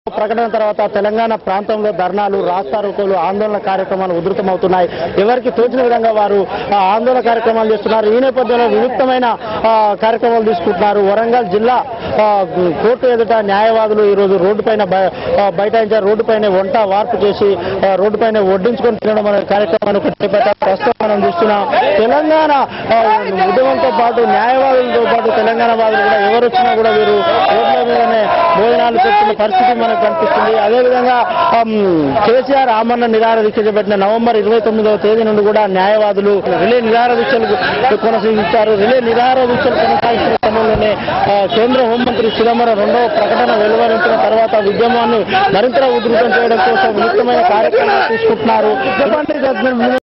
ప్రకటన తర్వాత తెలంగాణ ప్రాంతంలో ధర్నాలు రాస్తారోకోలు ఆందోళన కార్యక్రమాలు ఉధృతమవుతున్నాయి ఎవరికి తోచిన విధంగా వారు ఆ, ఆందోళన కార్యక్రమాలు చేస్తున్నారు ఈ నేపథ్యంలో విముక్తమైన ఆ, కార్యక్రమాలు తీసుకుంటున్నారు వరంగల్ జిల్లా ఆ, కోర్టు ఎదుట న్యాయవాదులు ఈ రోజు రోడ్డు పైన బ- ఆ, బైఠాయించారు రోడ్డు పైన వంట వార్పు చేసి ఆ, రోడ్డు పైన వడ్డించుకొని తినడం అనే కార్యక్రమాన్ని ఒకటి చేపట్టారు ప్రస్తుతం మనం చూస్తున్నాం తెలంగాణ ఆ, ఉద్యమంతో పాటు న్యాయవాదులతో పాటు తెలంగాణ వాదులు కూడా ఎవరు వచ్చినా కూడా వీరు రోడ్ల మీదనే భోజనాలు పెడుతున్న పరిస్థితి మనకు కనిపిస్తుంది అదేవిధంగా ఆమ్, కేసీఆర్ ఆమరణ నిరాహార దీక్ష చేపట్టిన నవంబర్ ఇరవై తొమ్మిదవ తేదీ నుండి కూడా న్యాయవాదులు రిలే నిరాహార దీక్షలు కొనసాగించారు రిలే నిరాహార దీక్షలు కొనసాగిస్తున్న సమయంలోనే ఆ, కేంద్ర హోంమంత్రి చిదంబరం రెండవ ప్రకటన వెలువరించిన తర్వాత ఉద్యమాన్ని మరింత ఉధృతం చేయడం కోసం వినూత్నమైన కార్యక్రమాలు తీసుకుంటున్నారు చెప్పండి జడ్జిమెంట్